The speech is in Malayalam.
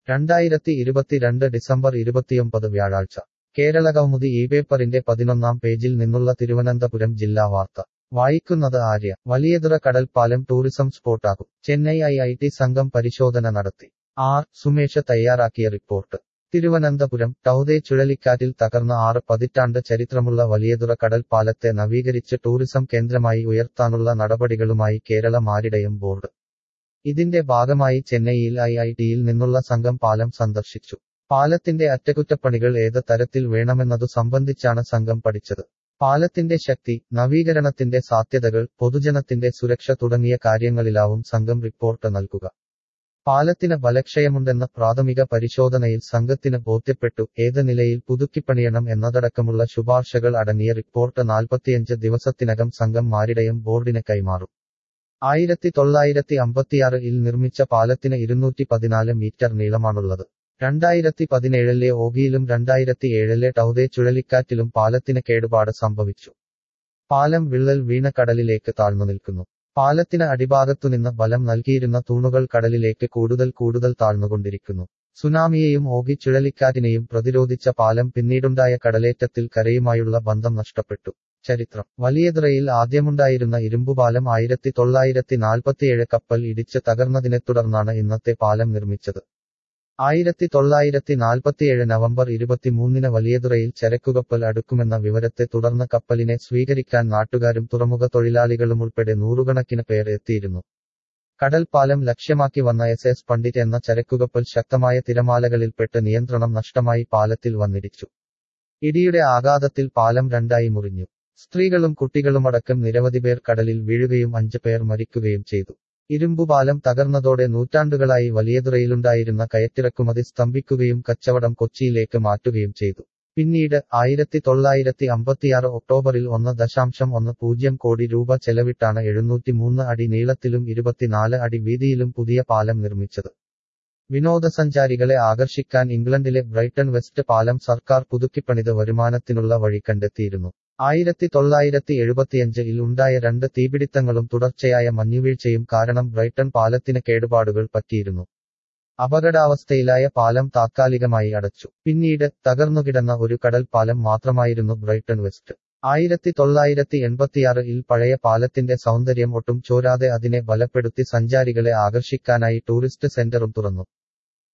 രണ്ടായിരത്തി ഇരുപത്തിരണ്ട് ഡിസംബർ ഇരുപത്തിയൊമ്പത് വ്യാഴാഴ്ച കേരളകൗമുദി ഈ പേപ്പറിന്റെ പതിനൊന്നാം പേജിൽ നിന്നുള്ള തിരുവനന്തപുരം ജില്ലാ വാർത്ത വായിക്കുന്നത് ആര്യ വലിയതുറ കടൽപ്പാലം ടൂറിസം സ്പോട്ടാകും ചെന്നൈ ഐ ഐ ടി സംഘം പരിശോധന നടത്തി ആർ സുമേഷ് തയ്യാറാക്കിയ റിപ്പോർട്ട് തിരുവനന്തപുരം ടൗദേ ചുഴലിക്കാറ്റിൽ തകർന്ന ആറ് പതിറ്റാണ്ട് ചരിത്രമുള്ള വലിയതുറ കടൽപ്പാലത്തെ നവീകരിച്ച് ടൂറിസം കേന്ദ്രമായി ഉയർത്താനുള്ള നടപടികളുമായി കേരള മാരിടയം ബോർഡ് ഇതിന്റെ ഭാഗമായി ചെന്നൈയിൽ ഐ ഐ ടിയിൽ നിന്നുള്ള സംഘം പാലം സന്ദർശിച്ചു പാലത്തിന്റെ അറ്റകുറ്റപ്പണികൾ ഏത് തരത്തിൽ വേണമെന്നതു സംബന്ധിച്ചാണ് സംഘം പഠിച്ചത് പാലത്തിന്റെ ശക്തി നവീകരണത്തിന്റെ സാധ്യതകൾ പൊതുജനത്തിന്റെ സുരക്ഷ തുടങ്ങിയ കാര്യങ്ങളിലാവും സംഘം റിപ്പോർട്ട് നൽകുക പാലത്തിന് ബലക്ഷയമുണ്ടെന്ന പ്രാഥമിക പരിശോധനയിൽ സംഘത്തിന് ബോധ്യപ്പെട്ടു ഏത് നിലയിൽ പുതുക്കിപ്പണിയണം എന്നതടക്കമുള്ള ശുപാർശകൾ അടങ്ങിയ റിപ്പോർട്ട് നാൽപ്പത്തിയഞ്ച് ദിവസത്തിനകം സംഘം മാരിടയം ബോർഡിന് കൈമാറും ആയിരത്തി തൊള്ളായിരത്തി അമ്പത്തിയാറ് ഇൽ നിർമ്മിച്ച പാലത്തിന് ഇരുന്നൂറ്റി പതിനാല് മീറ്റർ നീളമാണുള്ളത് രണ്ടായിരത്തി പതിനേഴിലെ ഓഗിയിലും രണ്ടായിരത്തി ഏഴിലെ ടൗദേ ചുഴലിക്കാറ്റിലും പാലത്തിന് കേടുപാട് സംഭവിച്ചു പാലം വിള്ളൽ വീണ കടലിലേക്ക് താഴ്ന്നു നിൽക്കുന്നു പാലത്തിന് അടിഭാഗത്തുനിന്ന് ബലം നൽകിയിരുന്ന തൂണുകൾ കടലിലേക്ക് കൂടുതൽ കൂടുതൽ താഴ്ന്നുകൊണ്ടിരിക്കുന്നു സുനാമിയെയും ഓഗി ചുഴലിക്കാറ്റിനെയും പ്രതിരോധിച്ച പാലം പിന്നീടുണ്ടായ കടലേറ്റത്തിൽ കരയുമായുള്ള ബന്ധം നഷ്ടപ്പെട്ടു ചരിത്രം വലിയതുറയിൽ ആദ്യമുണ്ടായിരുന്ന ഇരുമ്പുപാലം ആയിരത്തി തൊള്ളായിരത്തി നാൽപ്പത്തിയേഴ് കപ്പൽ ഇടിച്ച് തകർന്നതിനെ തുടർന്നാണ് ഇന്നത്തെ പാലം നിർമ്മിച്ചത് ആയിരത്തി തൊള്ളായിരത്തി നാൽപ്പത്തിയേഴ് നവംബർ ഇരുപത്തിമൂന്നിന് വലിയതുറയിൽ ചരക്കുകപ്പൽ അടുക്കുമെന്ന വിവരത്തെ തുടർന്ന് കപ്പലിനെ സ്വീകരിക്കാൻ നാട്ടുകാരും തുറമുഖ തൊഴിലാളികളും ഉൾപ്പെടെ നൂറുകണക്കിന് പേർ എത്തിയിരുന്നു കടൽപ്പാലം ലക്ഷ്യമാക്കി വന്ന എസ് എസ് പണ്ഡിറ്റ് എന്ന ചരക്കുകപ്പൽ ശക്തമായ തിരമാലകളിൽപ്പെട്ട് നിയന്ത്രണം നഷ്ടമായി പാലത്തിൽ വന്നിടിച്ചു ഇടിയുടെ ആഘാതത്തിൽ പാലം രണ്ടായി മുറിഞ്ഞു സ്ത്രീകളും കുട്ടികളുമടക്കം നിരവധി പേർ കടലിൽ വീഴുകയും അഞ്ച് പേർ മരിക്കുകയും ചെയ്തു ഇരുമ്പുപാലം തകർന്നതോടെ നൂറ്റാണ്ടുകളായി വലിയതുറയിലുണ്ടായിരുന്ന കയറ്റിറക്കുമതി സ്തംഭിക്കുകയും കച്ചവടം കൊച്ചിയിലേക്ക് മാറ്റുകയും ചെയ്തു പിന്നീട് ആയിരത്തി തൊള്ളായിരത്തി അമ്പത്തിയാറ് ഒക്ടോബറിൽ ഒന്ന് ദശാംശം ഒന്ന് പൂജ്യം കോടി രൂപ ചെലവിട്ടാണ് എഴുന്നൂറ്റിമൂന്ന് അടി നീളത്തിലും ഇരുപത്തിനാല് അടി വീതിയിലും പുതിയ പാലം നിർമ്മിച്ചത് വിനോദസഞ്ചാരികളെ ആകർഷിക്കാൻ ഇംഗ്ലണ്ടിലെ ബ്രൈറ്റൺ വെസ്റ്റ് പാലം സർക്കാർ പുതുക്കിപ്പണിത് വരുമാനത്തിനുള്ള വഴി കണ്ടെത്തിയിരുന്നു ആയിരത്തി തൊള്ളായിരത്തി എഴുപത്തിയഞ്ചിൽ ഉണ്ടായ രണ്ട് തീപിടിത്തങ്ങളും തുടർച്ചയായ മഞ്ഞുവീഴ്ചയും കാരണം ബ്രൈറ്റൺ പാലത്തിന് കേടുപാടുകൾ പറ്റിയിരുന്നു അപകടാവസ്ഥയിലായ പാലം താത്കാലികമായി അടച്ചു പിന്നീട് തകർന്നുകിടന്ന ഒരു കടൽ പാലം മാത്രമായിരുന്നു ബ്രൈറ്റൺ വെസ്റ്റ് ആയിരത്തി തൊള്ളായിരത്തി എൺപത്തിയാറ് ഇൽ പഴയ പാലത്തിന്റെ സൗന്ദര്യം ഒട്ടും ചോരാതെ അതിനെ ബലപ്പെടുത്തി സഞ്ചാരികളെ ആകർഷിക്കാനായി ടൂറിസ്റ്റ് സെന്ററും തുറന്നു